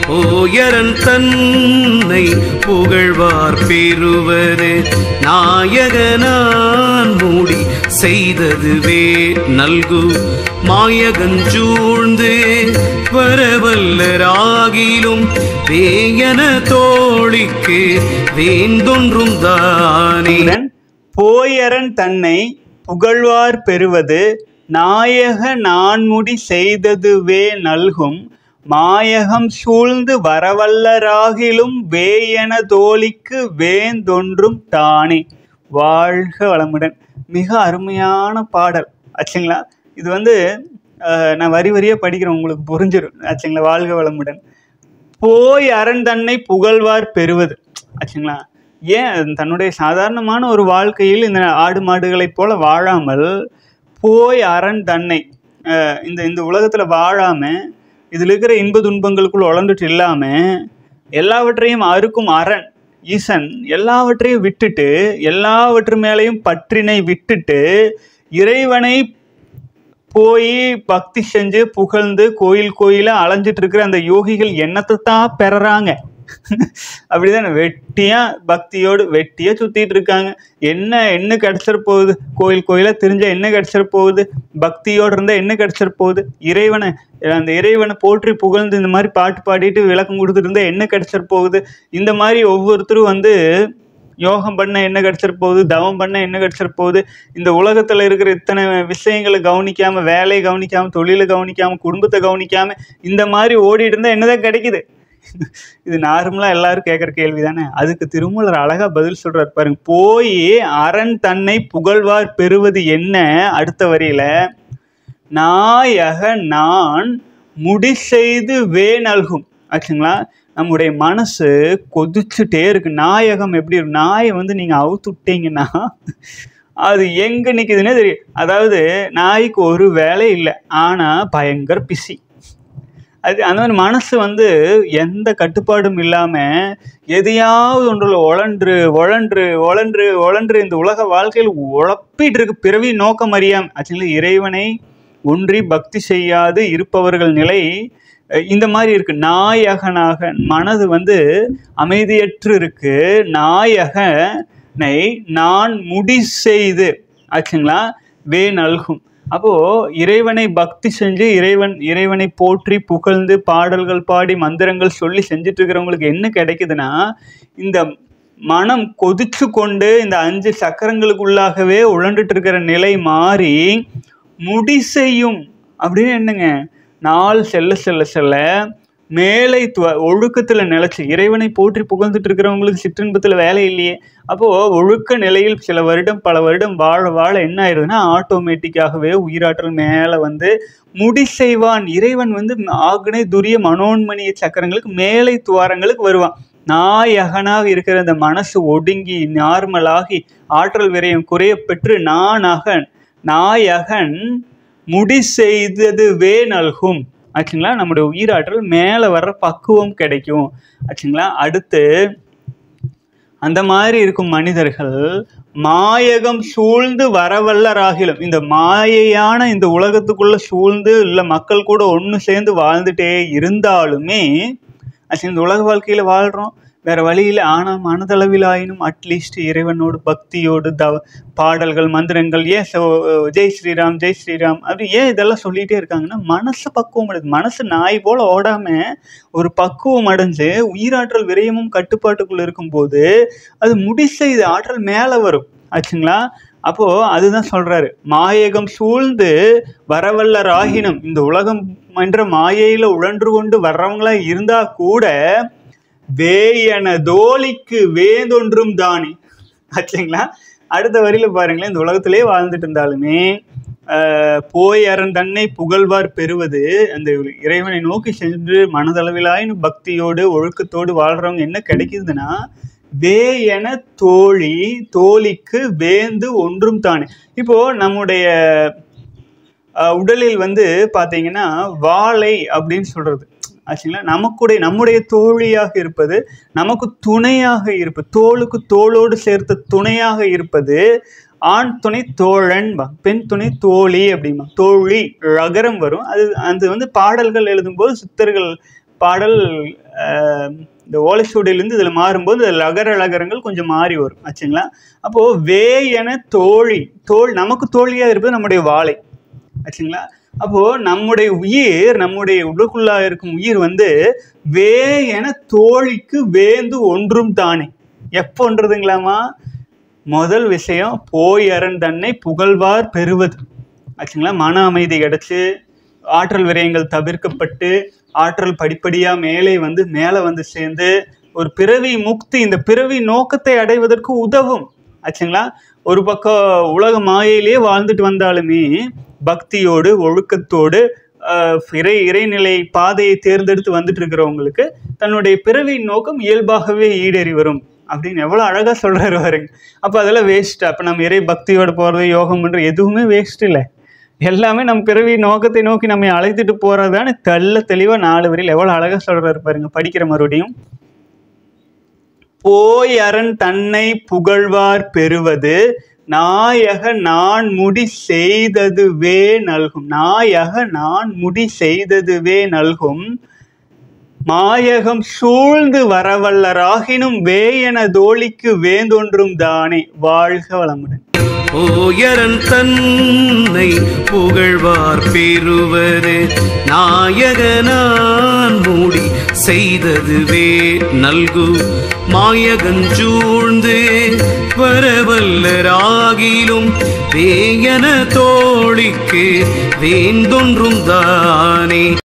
போயரன் தன்னை புகழ்வார் பெறுவது நாயகனான் மூடி செய்ததுவே நல்கு மாயகன் சூழ்ந்து வரவல்லராகிலும் வேயன தோழிக்கு வேந்தொன்றும் தானே உடன் போயரன் தன்னை புகழ்வார் பெறுவது நாயக நான்முடி செய்ததுவே நல்கும் மாயகம் சூழ்ந்து வரவல்லராகிலும் வேயன தோழிக்கு வேந்தொன்றும் தானே வாழ்க வளமுடன் மிக அருமையான பாடல் ஆச்சுங்களா இது வந்து அஹ், நான் வரி வரியாக படிக்கிறேன் உங்களுக்கு புரிஞ்சிடும் ஆச்சுங்களா வாழ்க வளமுடன் போய் அரண் தன்னை புகழ்வார் பெறுவது ஆச்சுங்களா ஏன் தன்னுடைய சாதாரணமான ஒரு வாழ்க்கையில் இந்த ஆடு மாடுகளைப் போல வாழாமல் போய் அரண் தன்னை அஹ், இந்த இந்த உலகத்தில் வாழாம இதில் இருக்கிற இன்ப துன்பங்களுக்குள் உழந்துட்டு இல்லாம எல்லாவற்றையும் அறுக்கும் அரண் ஈசன் எல்லாவற்றையும் விட்டுட்டு எல்லாவற்று மேலேயும் பற்றினை விட்டுட்டு இறைவனை போய் பக்தி செஞ்சு புகழ்ந்து கோயில் கோயிலா அலைஞ்சிட்டு இருக்கிற அந்த யோகிகள் என்னத்தை தான் பெறறாங்க அப்படிதானே வெட்டியா பக்தியோடு வெட்டியா சுத்திட்டு இருக்காங்க என்ன என்ன கிடைச்சிட போகுது கோயில் கோயிலா தெரிஞ்ச என்ன கிடைச்சிட போகுது பக்தியோடு இருந்தா என்ன கிடைச்சிட போகுது இறைவனை அந்த இறைவனை போற்றி புகழ்ந்து இந்த மாதிரி பாட்டு பாடிட்டு விளக்கம் கொடுத்துட்டு இருந்தா என்ன கிடைச்சிட போகுது இந்த மாதிரி ஒவ்வொருத்தரும் வந்து யோகம் பண்ண என்ன கிடைச்சிட போகுது தவம் பண்ண என்ன கிடைச்சிட போகுது இந்த உலகத்துல இருக்கிற இத்தனை விஷயங்களை கவனிக்காம வேலையை கவனிக்காம தொழிலை கவனிக்காம குடும்பத்தை கவனிக்காம இந்த மாதிரி ஓடிட்டு இருந்தா என்னதான் கிடைக்குது இது நார்மலா எல்லாரும் கேட்குற கேள்வி தானே அதுக்கு திருமூலர் அழகா பதில் சொல்றாரு பாருங்க போய் அரண் தன்னை புகழ்வார் பெறுவது என்ன அடுத்த வரியில நாயக நான் முடி செய்து வே நல்கும் ஆச்சுங்களா நம்முடைய மனசு கொதிச்சுட்டே இருக்கு நாயகம் எப்படி இருக்கு நாயை வந்து நீங்க அவுத்து விட்டீங்கன்னா அது எங்க நிக்குதுன்னே தெரியும் அதாவது நாய்க்கு ஒரு வேலை இல்லை ஆனா பயங்கர பிஸி அது அந்த மாதிரி மனசு வந்து எந்த கட்டுப்பாடும் இல்லாம எதையாவது ஒன்றுல உழன்று உழன்று உழன்று உழன்று இந்த உலக வாழ்க்கையில் உழப்பிட்டு இருக்கு பிறவி நோக்கம் அறியாம ஆக்சுவலி இறைவனை ஒன்றி பக்தி செய்யாது இருப்பவர்கள் நிலை அஹ், இந்த மாதிரி இருக்கு நாயகனாக மனது வந்து அமைதியற்று இருக்கு நாயகனை நான் முடி செய்து ஆச்சுங்களா வே நல்கும் அப்போ இறைவனை பக்தி செஞ்சு இறைவன் இறைவனை போற்றி புகழ்ந்து பாடல்கள் பாடி மந்திரங்கள் சொல்லி செஞ்சுட்டு இருக்கிறவங்களுக்கு என்ன கிடைக்குதுன்னா இந்த மனம் கொதிச்சு கொண்டு இந்த அஞ்சு சக்கரங்களுக்குள்ளாகவே உழண்டுட்டு இருக்கிற நிலை மாறி முடி செய்யும் அப்படின்னு என்னங்க நாள் செல்ல செல்ல செல்ல மேலை துவ ஒழுக்கத்துல நிலைச்சு இறைவனை போற்றி புகழ்ந்துட்டு இருக்கிறவங்களுக்கு சிற்றின்பத்துல வேலை இல்லையே அப்போ ஒழுக்க நிலையில் சில வருடம் பல வருடம் வாழ வாழ என்ன ஆயிருதுன்னா ஆட்டோமேட்டிக்காகவே உயிராற்றல் மேல வந்து முடி செய்வான் இறைவன் வந்து ஆக்னை துரிய மனோன்மணிய சக்கரங்களுக்கு மேலை துவாரங்களுக்கு வருவான் நாயகனாக இருக்கிற அந்த மனசு ஒடுங்கி நார்மலாகி ஆற்றல் விரயம் குறைய பெற்று நானாக நாயகன் முடி செய்தது வே நல்கும் ஆச்சுங்களா நம்முடைய உயிராற்றல் மேலே வர்ற பக்குவம் கிடைக்கும் ஆச்சுங்களா அடுத்து அந்த மாதிரி இருக்கும் மனிதர்கள் மாயகம் சூழ்ந்து வரவல்லராகிலும் இந்த மாயையான இந்த உலகத்துக்குள்ள சூழ்ந்து இல்லை மக்கள் கூட ஒன்று சேர்ந்து வாழ்ந்துட்டே இருந்தாலுமே ஆக்சுவலி இந்த உலக வாழ்க்கையில வாழ்றோம் வேற வழியில் ஆனால் மனதளவில் ஆயினும் அட்லீஸ்ட் இறைவனோடு பக்தியோடு தவ பாடல்கள் மந்திரங்கள் ஏன் சோ- ஜெய் ஸ்ரீராம் ஜெய் ஸ்ரீராம் அப்படி ஏன் இதெல்லாம் சொல்லிட்டே இருக்காங்கன்னா மனசு பக்குவம் அடையுது மனசு நாய் போல ஓடாம ஒரு பக்குவம் அடைஞ்சு உயிராற்றல் விரயமும் கட்டுப்பாட்டுக்குள்ள இருக்கும்போது அது முடி செய்து ஆற்றல் மேலே வரும் ஆச்சுங்களா அப்போ அதுதான் சொல்றாரு மாயகம் சூழ்ந்து வரவல்ல ராகினம் இந்த உலகம் என்ற மாயையில உழன்று கொண்டு வர்றவங்களா இருந்தா கூட வேயன தோழிக்கு வேதொன்றும் தானே ஆச்சுங்களா அடுத்த வரியில பாருங்களேன் இந்த உலகத்திலே வாழ்ந்துட்டு இருந்தாலுமே ஆஹ், போய் அரண் தன்னை புகழ்வார் பெறுவது அந்த இறைவனை நோக்கி சென்று மனதளவிலாயின் பக்தியோடு ஒழுக்கத்தோடு வாழ்றவங்க என்ன கிடைக்குதுன்னா வேயன தோழி தோழிக்கு வேந்து ஒன்றும் தானே இப்போ நம்முடைய அஹ், உடலில் வந்து பார்த்தீங்கன்னா வாழை அப்படின்னு சொல்றது ஆச்சுங்களா நமக்குடைய நம்முடைய தோழியாக இருப்பது நமக்கு துணையாக இருப்பது தோளுக்கு தோளோடு சேர்த்த துணையாக இருப்பது ஆண் துணை தோழன் பெண் துணை தோழி அப்படிம்பா தோழி ரகரம் வரும் அது அது வந்து பாடல்கள் எழுதும்போது சித்தர்கள் பாடல் அஹ், இந்த ஓலைச்சுவடியிலேருந்து இதில் மாறும்போது அதில் அகர லகரங்கள் கொஞ்சம் மாறி வரும் ஆச்சுங்களா அப்போது வே என தோழி தோல் நமக்கு தோழியாக இருப்பது நம்முடைய வாழை ஆச்சுங்களா அப்போது நம்முடைய உயிர் நம்முடைய உடலுக்குள்ளாக இருக்கும் உயிர் வந்து வே என தோழிக்கு வேந்து ஒன்றும் தானே எப்போன்றதுங்களாமா முதல் விஷயம் போய் அரண் தன்னை புகழ்வார் பெறுவது ஆச்சுங்களா மன அமைதி கிடச்சி ஆற்றல் விரயங்கள் தவிர்க்கப்பட்டு ஆற்றல் படிப்படியாக மேலே வந்து மேலே வந்து சேர்ந்து ஒரு பிறவி முக்தி இந்த பிறவி நோக்கத்தை அடைவதற்கு உதவும் ஆச்சுங்களா ஒரு பக்கம் உலக மாயையிலேயே வாழ்ந்துட்டு வந்தாலுமே பக்தியோடு ஒழுக்கத்தோடு ஆஹ், இறை இறைநிலை பாதையை தேர்ந்தெடுத்து வந்துட்டு இருக்கிறவங்களுக்கு தன்னுடைய பிறவி நோக்கம் இயல்பாகவே ஈடேறி வரும் அப்படின்னு எவ்வளோ அழகாக சொல்கிறாரு பாருங்க அப்போ அதெல்லாம் வேஸ்ட் அப்போ நம்ம இறை பக்தியோடு போகிறது யோகம் பண்ணுற எதுவுமே வேஸ்ட் இல்லை எல்லாமே நம்ம பிறவி நோக்கத்தை நோக்கி நம்ம அழைத்துட்டு போகிறதான தெள்ள தெளிவாக நாலு வரையில் எவ்வளோ அழகாக சொல்கிறாரு பாருங்க படிக்கிற மறுபடியும் போய் அரண் தன்னை புகழ்வார் பெறுவது நாயக நான் முடி செய்ததுவே நல்கும் நாயக நான் முடி செய்ததுவே நல்கும் மாயகம் சூழ்ந்து வரவல்லராகினும் வேயன தோழிக்கு வேந்தொன்றும் தானே வாழ்க வளமுடன் ஓயரன் தன்னை புகழ்வார் பெறுவது நாயகனான் மூடி செய்ததுவே நல்கு மாயகஞ்சூழ்ந்து வரவல்லராகிலும் வேயன தோழிக்கு வேந்தொன்றும் தானே